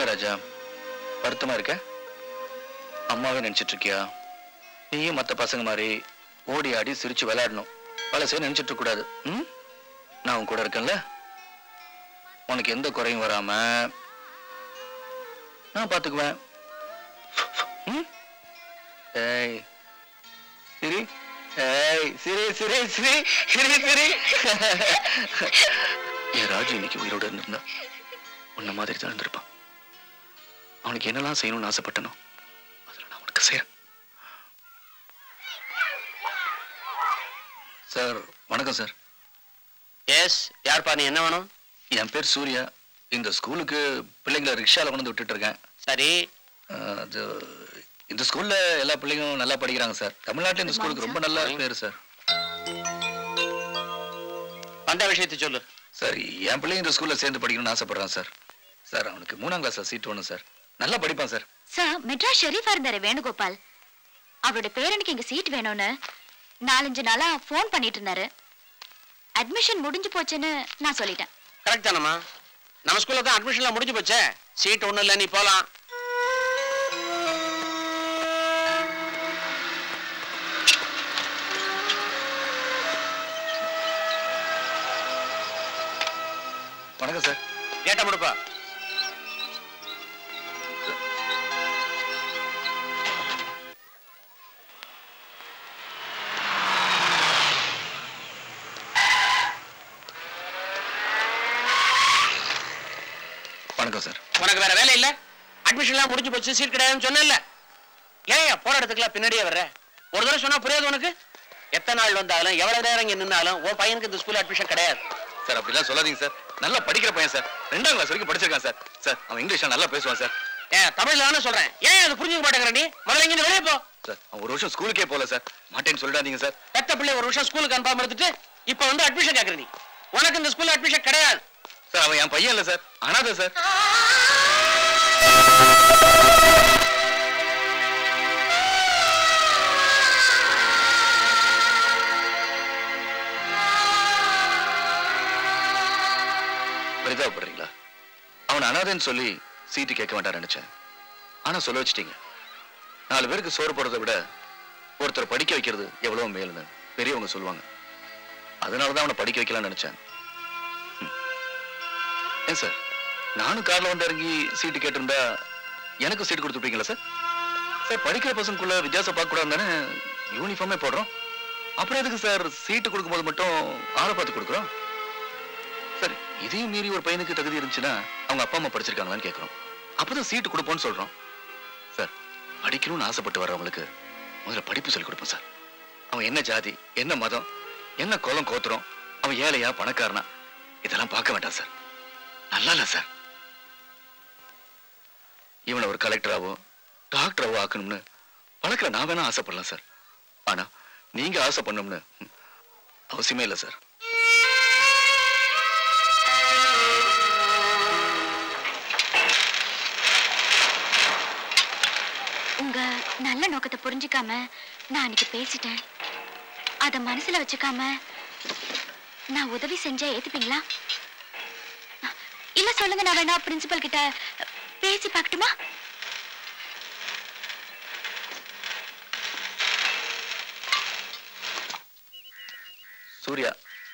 என்ன ராஜா வருத்தமா இருக்க அம்மாவே நினைச்சிட்டு இருக்கியா நீயும் மத்த பசங்க மாதிரி ஓடி ஆடி சிரிச்சு விளையாடணும் பழசே நினைச்சிட்டு இருக்க கூடாது ம் நான் உன் கூட இருக்கேன்ல உனக்கு எந்த குறையும் வராம நான் பாத்துக்குவேன் ம்? ஏய் சிரி ஏய் சிரி சிரி சிரி சிரி சிரி என் ராஜு இன்னைக்கு உயிரோட இருந்திருந்தா உன்ன மாதிரி தான் இருந்திருப்பான் அவனுக்கு என்னெல்லாம் செய்யணும்னு ஆசைப்பட்டனோ அதில் நான் உனக்கு செய்யறேன் சார் வணக்கம் சார் எஸ் யார்ப்பா நீ என்ன வேணும் என் பேர் சூர்யா இந்த ஸ்கூலுக்கு பிள்ளைங்களை ரிக்ஷால கொண்டு வந்து விட்டுட்டு இருக்கேன் சரி அஹ், அது இந்த ஸ்கூல்ல எல்லா பிள்ளைங்களும் நல்லா படிக்கிறாங்க சார் தமிழ்நாட்டுல இந்த ஸ்கூலுக்கு ரொம்ப நல்ல பேர் சார் வந்த விஷயத்தை சொல்லு சார் என் பிள்ளைங்க இந்த ஸ்கூல்ல சேர்ந்து படிக்கணும்னு ஆசைப்படுறான் சார் சார் அவனுக்கு மூணாம் கிளாஸ்ல சீட் வேணும் சார் நல்லா படிப்பான் சார் சார் மெட்ராஸ் ஷெரீஃபா இருந்தாரு வேணுகோபால் அவரோட பேரனுக்கு இங்க சீட் வேணும்னு நாலஞ்சு நாளா ஃபோன் பண்ணிட்டு இருந்தாரு அட்மிஷன் முடிஞ்சு போச்சுன்னு நான் சொல்லிட்டேன் கரெக்ட் தானம்மா நம்ம ஸ்கூல்ல தான் அட்மிஷன்லாம் முடிஞ்சு போச்சே சீட் ஒண்ணும் இல்ல நீ போலாம் வணக்கம் சார் கேட்ட முடுப்பா வணக்கம் சார் உனக்கு வேற வேலை இல்ல அட்மிஷன்லாம் முடிஞ்சு போச்சு சீட் கிடையாதுன்னு சொன்னேன்ல ஏன் போற இடத்துக்குலாம் பின்னாடியே வர்ற ஒரு தடவை சொன்னா புரியாது உனக்கு எத்தனை நாள் வந்தாலும் எவ்வளவு நேரம் இங்க நின்னாலும் உன் பையனுக்கு இந்த ஸ்கூல் அட்மிஷன் கிடையாது சார் அப்படிலாம் சொல்லாதீங்க சார் நல்லா படிக்கிற பையன் சார் ரெண்டாம் கிளாஸ் வரைக்கும் படிச்சிருக்கான் சார் சார் அவன் இங்கிலீஷ்ல நல்லா பேசுவான் சார் ஏன் தமிழ்ல தானே சொல்றேன் ஏன் அது புரிஞ்சுக்க மாட்டேங்கிற நீ முதல்ல இங்க வெளியே போ சார் அவன் ஒரு வருஷம் ஸ்கூலுக்கே போல சார் மாட்டேன்னு சொல்லிடாதீங்க சார் பெத்த பிள்ளை ஒரு வருஷம் ஸ்கூலுக்கு அனுப்பாம இருந்துட்டு இப்ப வந்து அட்மிஷன் கேக்குற நீ உனக்கு இந்த ஸ்கூல்ல அட்மிஷன் கிடையாது சார் அவன் என் பையன் இல்ல சார் அனாதை சார் பரிதாபப்படுறீங்களா அவன் அனாதைன்னு சொல்லி சீட்டு கேட்க வேண்டாம் நினைச்சேன் ஆனா சொல்ல வச்சிட்டீங்க நாலு பேருக்கு சோறு போடுறதை விட ஒருத்தர் படிக்க வைக்கிறது எவ்வளவு மேலுன்னு பெரியவங்க சொல்லுவாங்க அதனாலதான் அவனை படிக்க வைக்கலாம்னு நினைச்சேன் ஏன் சார் நானும் கார்ல வந்து இறங்கி சீட்டு கேட்டிருந்தா எனக்கு சீட்டு கொடுத்துருப்பீங்களா சார் சார் படிக்கிற பசங்களுக்குள்ள வித்தியாசம் பார்க்க கூடாது தானே யூனிஃபார்மே போடுறோம் அப்புறம் எதுக்கு சார் சீட்டு கொடுக்கும்போது மட்டும் ஆளை பார்த்து கொடுக்குறோம் சரி இதையும் மீறி ஒரு பையனுக்கு தகுதி இருந்துச்சுன்னா அவங்க அப்பா அம்மா படிச்சிருக்காங்களான்னு கேட்குறோம் அப்பதான் சீட்டு கொடுப்போம்னு சொல்றோம் சார் படிக்கணும்னு ஆசைப்பட்டு வர்றவங்களுக்கு முதல்ல படிப்பு சொல்லி கொடுப்போம் சார் அவன் என்ன ஜாதி என்ன மதம் என்ன குலம் கோத்திரம் அவன் ஏழையா பணக்காரனா இதெல்லாம் பார்க்க வேண்டாம் சார் நல்லா இல்ல சார் இவனை ஒரு கலெக்டராவோ டாக்டராவோ ஆக்கணும்னு வழக்கில் நான் வேணா ஆசைப்படலாம் சார் ஆனா நீங்க ஆசை பண்ணணும்னு ம், அவசியமே இல்லை சார் உங்க நல்ல நோக்கத்தை புரிஞ்சுக்காம நான் அன்னைக்கு பேசிட்டேன் அத மனசுல வச்சுக்காம நான் உதவி செஞ்சா ஏத்துப்பீங்களா இல்ல சொல்லுங்க நான் வேணா பிரின்சிபல் கிட்ட பேசி பார்க்கட்டுமா சூர்யா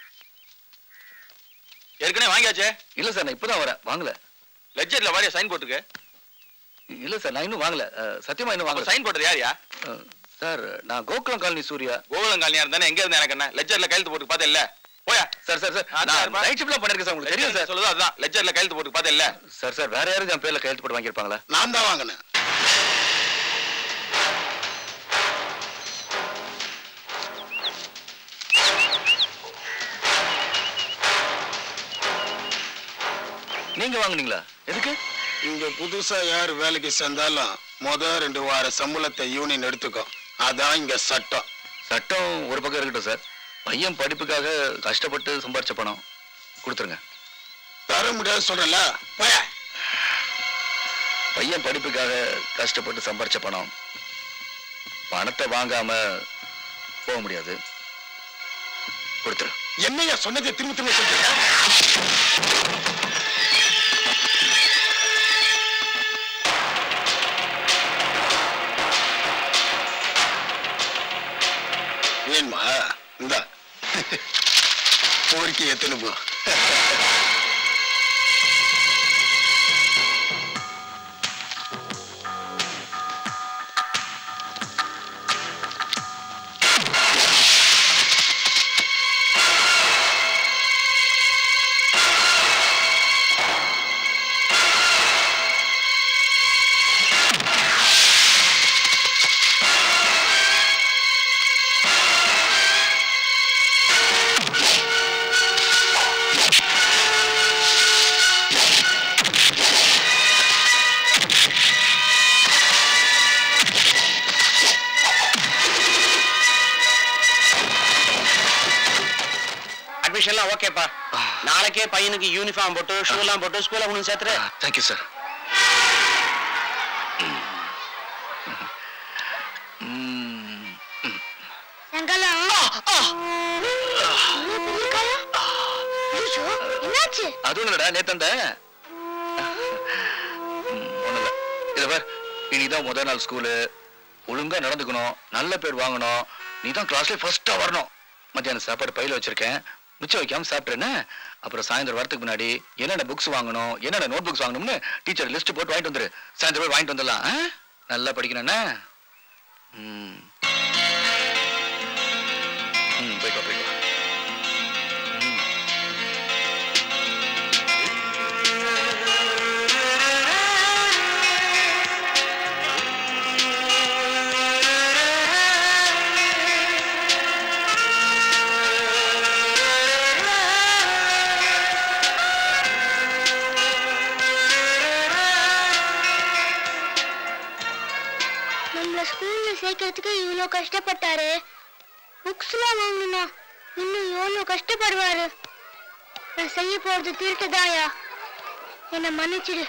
ஏற்கனவே வாங்கியாச்சே இல்ல சார் நான் இப்பதான் வரேன் வாங்கல லெட்ஜர்ல வாரியா சைன் போட்டுருக்கு இல்ல சார் நான் இன்னும் வாங்கல அஹ், சத்தியமா இன்னும் வாங்கல சைன் போட்டது யாரியா அஹ், சார் நான் கோகுலம் காலனி சூர்யா கோகுலம் காலனியா இருந்தானே எங்க இருந்தா எனக்கு என்ன லெட்ஜர்ல கையெழுத்து போட்டு பார்த்தேன் இல்ல போயா சார் சார் சார் ஆ, நான் சார், பா. நைட் ஷிஃப்ட்ல பண்ணிருக்கேன் சார் உங்களுக்கு தெரியும் சார் சொல்லுது அதுதான் லெட்ஜர்ல கையெழுத்து போட்டு பார்த்தேன் இல்ல சார் சார் வேற யாரும் என் பேர்ல கையெழுத்து போட்டு வாங்கியிருப்பாங்களா நான் தான் வாங்கினேன் நீங்க வாங்குனீங்களா எதுக்கு இங்க புதுசா யார் வேலைக்கு சேர்ந்தாலும் முத ரெண்டு வார சம்பளத்தை யூனியன் எடுத்துக்கோ அதான் இங்க சட்டம் சட்டம் ஒரு பக்கம் இருக்கட்டும் சார் பையன் படிப்புக்காக கஷ்டப்பட்டு சம்பாரிச்ச பணம் கொடுத்துருங்க தர முடியாது சொல்றல போய பையன் படிப்புக்காக கஷ்டப்பட்டு சம்பாரிச்ச பணம் பணத்தை வாங்காம போக முடியாது கொடுத்துரு என்னையா சொன்னதை திரும்ப திரும்ப சொல்றீங்க வேணுமா இந்தா பொறுக்கி எத்தனை போ அட்மிஷன்லாம் ஓகேப்பா நாளைக்கே பையனுக்கு யூனிஃபார்ம் போட்டு ஷூ எல்லாம் போட்டு ஸ்கூல்ல கொண்டு வந்து சேர்த்துரு தேங்க்யூ சார் செங்கலம் என்னாச்சு அது ஒண்ணுடா நேத்தண்ட ஒண்ணுல இத பார் இனிதான் முதல் நாள் ஸ்கூலு ஒழுங்கா நடந்துக்கணும் நல்ல பேர் வாங்கணும் நீ தான் கிளாஸ்ல ஃபர்ஸ்டா வரணும் மத்தியானம் சாப்பாடு பையில வச்சிருக்கேன் மிச்சம் வைக்காம சாப்பிட்டுறேன்னு அப்புறம் சாயந்தரம் வரதுக்கு முன்னாடி என்னென்ன புக்ஸ் வாங்கணும் என்னென்ன நோட் புக்ஸ் வாங்கணும்னு டீச்சர் லிஸ்ட் போட்டு வாங்கிட்டு வந்துரு சாயந்தரம் போய் வாங்கிட்டு வந்துடலாம் ஆ? நல்லா படிக்கணும்னா ம் ம் போயிட்டு வா, போயிட்டு வா. ம் நம்மள ஸ்கூல்ல சேர்க்கறதுக்கு இவ்வளோ கஷ்டப்பட்டாரு புக்ஸ்லாம் வாங்கணும்னா இன்னும் எவ்வளோ கஷ்டப்படுவாரு நான் செய்ய போறது திருட்டுதாயா என்னை மன்னிச்சிடு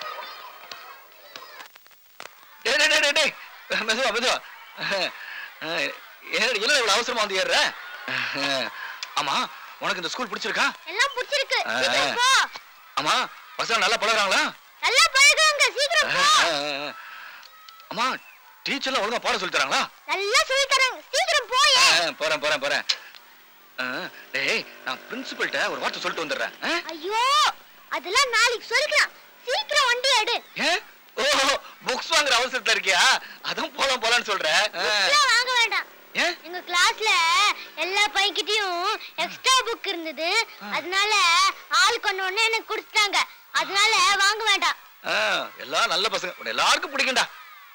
டேய் டேய், டேய் டேய் டேய் மெதுவா மெதுவா அஹ், என்ன என்ன இவ்வளவு அவசரமா வந்து ஏறுற அஹ், ஆமா உனக்கு இந்த ஸ்கூல் பிடிச்சிருக்கா எல்லாம் பிடிச்சிருக்கு ஆ. சீக்கிரம் போ ஆமா பசங்க நல்லா பழகுறாங்களா நல்லா பழகுங்க சீக்கிரம் போ அஹ், ஆமா டீச்சர்லாம் ஒழுங்கா பாடம் சொல்லி தராங்களா நல்லா சொல்லி தரேன் சீக்கிரம் போயே அஹ், போறேன் போறேன் போறேன் அஹ், டேய் நான் பிரின்சிபல்கிட்ட ஒரு வார்த்தை சொல்லிட்டு வந்துடுறேன் அஹ்? ஐயோ அதெல்லாம் நாளைக்கு சொல்லிக்கலாம் சீக்கிரம் வண்டி எடு ஏன் ஓ புக்ஸ் வாங்குற அவசரத்துல இருக்கியா அதான் போலாம் போலான்னு சொல்றேன் அஹ். புக்ஸ்லாம் வாங்க வேண்டாம் ஏன் எங்க கிளாஸ்ல எல்லா பையன்கிட்டயும் எக்ஸ்ட்ரா புக் இருந்தது அதனால ஆள் கொண்டு ஒண்ணு எனக்கு கொடுத்துட்டாங்க அதனால வாங்க வேண்டாம் அஹ், எல்லாம் நல்ல பசங்க உன்னை எல்லாருக்கும் பிடிக்கும்டா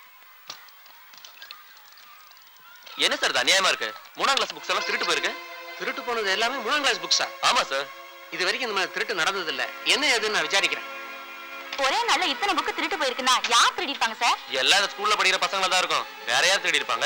என்ன சார் இது அநியாயமா இருக்கு மூணாம் கிளாஸ் புக்ஸ் எல்லாம் திருட்டு போயிருக்கு திருட்டு போனது எல்லாமே மூணாம் கிளாஸ் புக்ஸா ஆமா சார் இது வரைக்கும் இந்த மாதிரி திருட்டு நடந்தது இல்ல என்ன ஏதுன்னு நான் விசாரிக்கிறேன் ஒரே நாள்ல இத்தனை புக்கு திருட்டு போயிருக்குன்னா யார் திருடிப்பாங்க சார் எல்லாம் இந்த ஸ்கூல்ல படிக்கிற பசங்களா தான் இருக்கும் வேற யார் தேடி இருப்பாங்க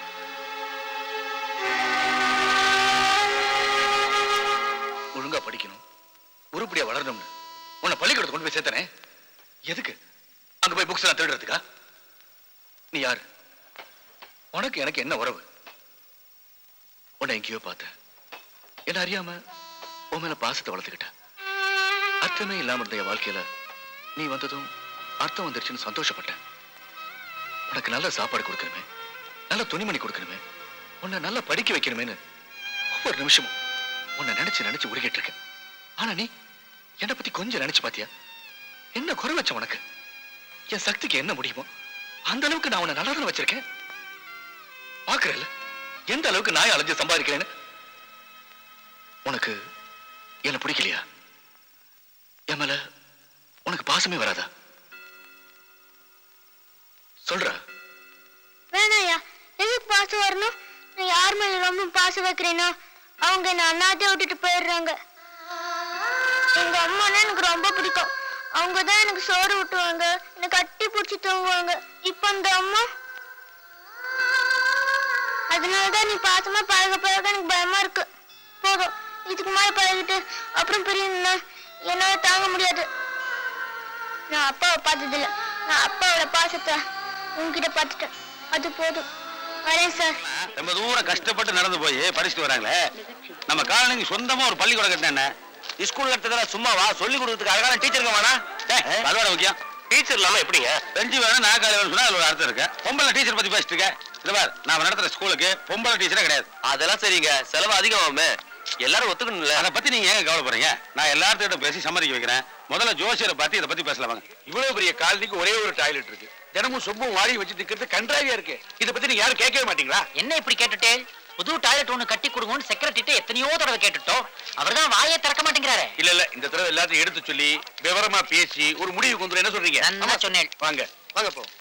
ஒழுங்கா படிக்கணும் உருப்படியா வளரணும்னு உன்னை பள்ளிக்கூடத்தை கொண்டு போய் சேர்த்தனே எதுக்கு அங்க போய் புக்ஸ் எல்லாம் திருடுறதுக்கா நீ யாரு உனக்கு எனக்கு என்ன உறவு உன்னை எங்கேயோ பார்த்தேன் என்ன அறியாம உன் மேல பாசத்தை வளர்த்துக்கிட்ட அர்த்தமே இல்லாம இருந்த என் வாழ்க்கையில நீ வந்ததும் அர்த்தம் வந்துருச்சுன்னு சந்தோஷப்பட்டேன் உனக்கு நல்ல சாப்பாடு கொடுக்கணுமே நல்ல துணிமணி கொடுக்கணுமே உன்னை நல்லா படிக்க வைக்கணுமேன்னு ஒவ்வொரு நிமிஷமும் உன்னை நினைச்சு நினைச்சு உருகிட்டு இருக்கேன் ஆனா நீ என்னை பத்தி கொஞ்சம் நினைச்சு பாத்தியா என்ன குறை வச்ச உனக்கு என் சக்திக்கு என்ன முடியுமோ அந்த அளவுக்கு நான் உன்னை நல்லா வச்சிருக்கேன் பாக்குறல்ல எந்த அளவுக்கு நான் அலைஞ்சு சம்பாதிக்கிறேன்னு உனக்கு என்ன பிடிக்கலையா என் மேல உனக்கு பாசமே வராதா சொல்ற வேணாயா எதுக்கு பாசம் வரணும் நான் யார் மேல ரொம்ப பாசம் வைக்கிறேனோ அவங்க என்ன அண்ணாத்தே விட்டுட்டு போயிடுறாங்க எங்க அம்மானா எனக்கு ரொம்ப பிடிக்கும் அவங்க தான் எனக்கு சோறு ஊட்டுவாங்க என்னை கட்டி பிடிச்சி தூங்குவாங்க இப்போ அந்த அம்மா அதனாலதான் நீ பாசமா பழக பழக எனக்கு பயமா இருக்கு போதும் இதுக்கு மேல பழகிட்டு அப்புறம் பிரியணும்னா என்னால தாங்க முடியாது நான் அப்பாவை பார்த்ததில்ல நான் அப்பாவோட பாசத்தை உங்ககிட்ட பார்த்துட்டேன் அது போதும் வரேன் சார் ரொம்ப தூரம் கஷ்டப்பட்டு நடந்து போய் படிச்சுட்டு வராங்களே நம்ம காலனிக்கு சொந்தமா ஒரு பள்ளிக்கூடம் கட்டினேன் ஸ்கூல் கட்டதெல்லாம் சும்மா வா சொல்லி கொடுக்கறதுக்கு அழகான டீச்சருங்க வேணா அதோட முக்கியம் டீச்சர் இல்லாம எப்படிங்க பெஞ்சு வேணும் நான் காலை வேணும் சொன்னா அதுல ஒரு அர்த்தம் இருக்கு பொம்பளை டீச்சர் பத்தி பேசிட்டு இருக்க இந்த பார் நான் நடத்துற ஸ்கூலுக்கு பொம்பளை டீச்சரே கிடையாது அதெல்லாம் சரிங்க செலவு அதிகமாகுமே எல்லாரும் ஒத்துக்கணும்ல அதை பத்தி நீங்க ஏங்க கவலைப்படுறீங்க நான் எல்லார்த்திட்ட பேசி சம்மதிக்க வைக்கிறேன் முதல்ல ஜோசியரை பார்த்து இதை பத்தி பேசலாம் வாங்க இவ்வளவு பெரிய காலனிக்கு ஒரே ஒரு டாய்லெட் இருக்கு தினமும் சொம்பும் வாடி வச்சு நிக்கிறது கன்றாவியா இருக்கு இத பத்தி நீங்க யாரும் கேட்கவே மாட்டீங்களா என்ன இப்படி கேட்டுட்டே புது டாய்லெட் ஒண்ணு கட்டி கொடுங்கன்னு செக்ரட்டரிட்ட எத்தனையோ தடவை கேட்டுட்டோம் அவர்தான் வாயே திறக்க மாட்டேங்கிறாரு இல்ல இல்ல இந்த தடவை எல்லாத்தையும் எடுத்து சொல்லி விவரமா பேசி ஒரு முடிவுக்கு வந்துரும் என்ன சொல்றீங்க நன்னா சொன்னேன் வாங்க வாங்க போ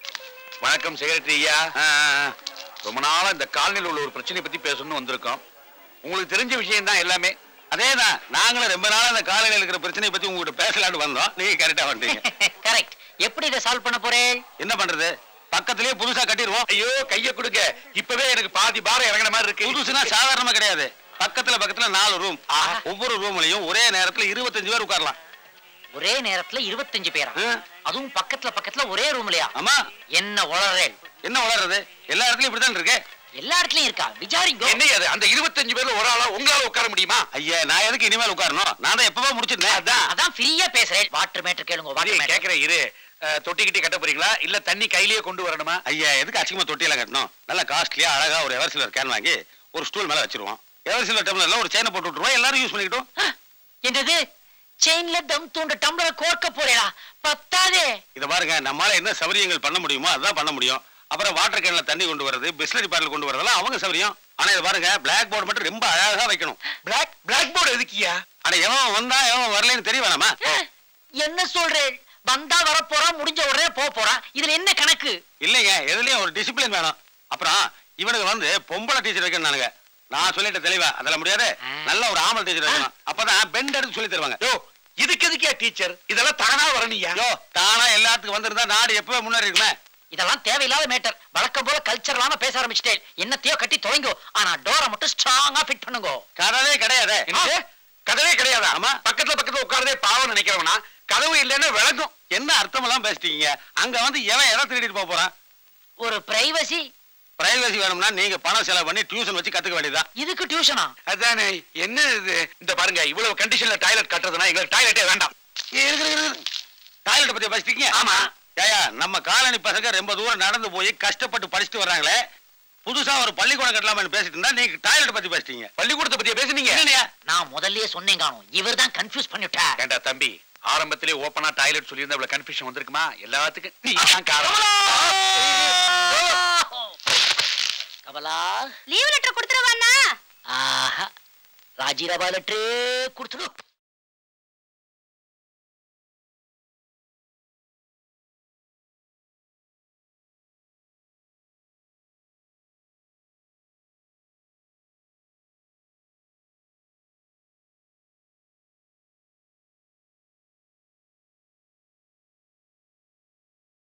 வணக்கம் செக்ரட்டரி ஐயா ஆ, ஆ, ஆ. ரொம்ப நாளா இந்த காலனியில் உள்ள ஒரு பிரச்சனை பத்தி பேசணும்னு வந்திருக்கோம் உங்களுக்கு தெரிஞ்ச விஷயம் தான் எல்லாமே அதேதான் நாங்களும் ரொம்ப நாளா அந்த காலையில இருக்கிற பிரச்சனையை பத்தி உங்ககிட்ட பேசலாம்னு வந்தோம் நீங்க கரெக்டா வந்துட்டீங்க கரெக்ட் எப்படி இதை சால்வ் பண்ண போறேன் என்ன பண்றது பக்கத்திலேயே புதுசா கட்டிடுவோம் ஐயோ கைய கொடுங்க இப்பவே எனக்கு பாதி பாரம் இறங்கின மாதிரி இருக்கு புதுசுனா சாதாரணமா கிடையாது பக்கத்துல பக்கத்துல நாலு ரூம் ஒவ்வொரு ரூம்லயும் ஒரே நேரத்துல இருபத்தஞ்சு பேர் உட்காரலாம் ஒரே நேரத்துல இருபத்தஞ்சு பேரா ஆ. அதுவும் பக்கத்துல பக்கத்துல ஒரே ரூம்லயா ஆமா என்ன உளறேன் என்ன வளர்றது எல்லா இடத்துலயும் இப்படித்தான் இருக்கு எல்லா இடத்துலயும் இருக்கா விசாரிங்கோ என்ன அது அந்த இருபத்தஞ்சு பேர்ல ஒரு ஆளா உங்களால உட்கார முடியுமா ஐயா நான் எதுக்கு இனிமேல் உட்காரணும் நான் தான் எப்பவோ முடிச்சிருந்தேன் அதான் அதான் ஃப்ரீயா பேசுறேன் வாட்டர் மேட்டர் கேளுங்க வாட்டர் இரு, மேட்டர் கேக்குறேன் இரு அஹ், தொட்டிக்கிட்டி கட்ட போறீங்களா இல்ல தண்ணி கையிலேயே கொண்டு வரணுமா ஐயா எதுக்கு அசிங்கமா தொட்டியெல்லாம் கட்டணும் நல்ல காஸ்ட்லியா அழகா ஒரு எவர் சிலர் கேன் வாங்கி ஒரு ஸ்டூல் மேல வச்சிருவோம் எவர் சிலர் டம்ளர்ல ஒரு செயினை போட்டு விட்டுருவோம் எல்லாரும் யூஸ் பண்ணிக்கிட்டோம் என்னது செயின்ல தம் தூண்ட டம்ளர் கோர்க்க போறேடா பத்தாதே இத பாருங்க நம்மால என்ன சௌரியங்கள் பண்ண முடியுமோ அதான் பண்ண முடியும் அப்புறம் வாட்டர் கேன்ல தண்ணி கொண்டு வரது பிஸ்லரி பாட்டில் கொண்டு வரதெல்லாம் அவங்க சௌரியம் ஆனா இத பாருங்க பிளாக் போர்டு மட்டும் ரொம்ப அழகா வைக்கணும் பிளாக் பிளாக் போர்டு எதுக்கியா ஆனா எவன் வந்தா எவன் வரலன்னு தெரிய வேணாமா என்ன சொல்றேன் வந்தா வர போறான் முடிஞ்ச உடனே போக போறான் இதுல என்ன கணக்கு இல்லைங்க எதுலயும் ஒரு டிசிப்ளின் வேணும் அப்புறம் இவனுக்கு வந்து பொம்பளை டீச்சர் வைக்கணும்னானுங்க நான் சொல்லிட்டேன் தெளிவா அதெல்லாம் முடியாது ஆ. நல்ல ஒரு ஆம்பளை டீச்சர் வைக்கணும் அப்பதான் பெண்ட் எடுத்து சொல்லி தருவாங்க யோ இதுக்கு எதுக்கியா டீச்சர் இதெல்லாம் தானா வரணியா யோ தானா எல்லாத்துக்கும் வந்திருந்தா நாடு எப்பவே முன்னேறி இருக்குமே இதெல்லாம் தேவையில்லாத மேட்டர் வழக்கம் போல கல்ச்சர் இல்லாம பேச ஆரம்பிச்சிட்டேன் என்னத்தையோ கட்டி தொலைங்கோ ஆனா டோரை மட்டும் ஸ்ட்ராங்கா ஃபிட் பண்ணுங்க கதவே கிடையாது என்னது? கதவே கிடையாதா ஆமா. பக்கத்துல பக்கத்துல உட்காரதே பாவம் நினைக்கிறவனா கதவு இல்லைன்னா விளங்கும் என்ன அர்த்தம் எல்லாம் பேசிட்டீங்க அங்க வந்து எவன் எதை திருடிட்டு போக போறான் ஒரு பிரைவசி பிரைவசி வேணும்னா நீங்க பணம் செலவு பண்ணி டியூஷன் வச்சு கத்துக்க வேண்டியதுதான் இதுக்கு டியூஷனா அதானே என்ன இது இந்த பாருங்க இவ்வளவு கண்டிஷன்ல டாய்லெட் கட்டுறதுனா எங்களுக்கு டாய்லெட்டே வேண்டாம் டாய்லெட் பத்தி பேசிட்டீங்க ஆமா. ஏயா நம்ம காலனி பசங்க ரொம்ப தூரம் நடந்து போய் கஷ்டப்பட்டு படிச்சுட்டு வர்றாங்களே புதுசா ஒரு பள்ளிக்கூடம் கட்டலாம்னு பேசிட்டு இருந்தா நீங்க டாய்லெட் பத்தி பேசிட்டீங்க பள்ளிக்கூடத்தை பத்தியா பேசுனீங்க என்னையா நான் முதல்லயே சொன்னேன் காணும் இவர் தான் கன்ஃபியூஸ் பண்ணிவிட்டார் ஏண்டா தம்பி ஆரம்பத்திலே ஓப்பனா டாய்லெட் சொல்லியிருந்தா இவ்வளவு கன்ஃபியூஷன் வந்திருக்குமா எல்லாத்துக்கும் நீ தான் காரணம் கமலா லீவ் லெட்டர் கொடுத்துருவாண்ணா ஆஹா ராஜிராபா லெட்டரே கொடுத்துடு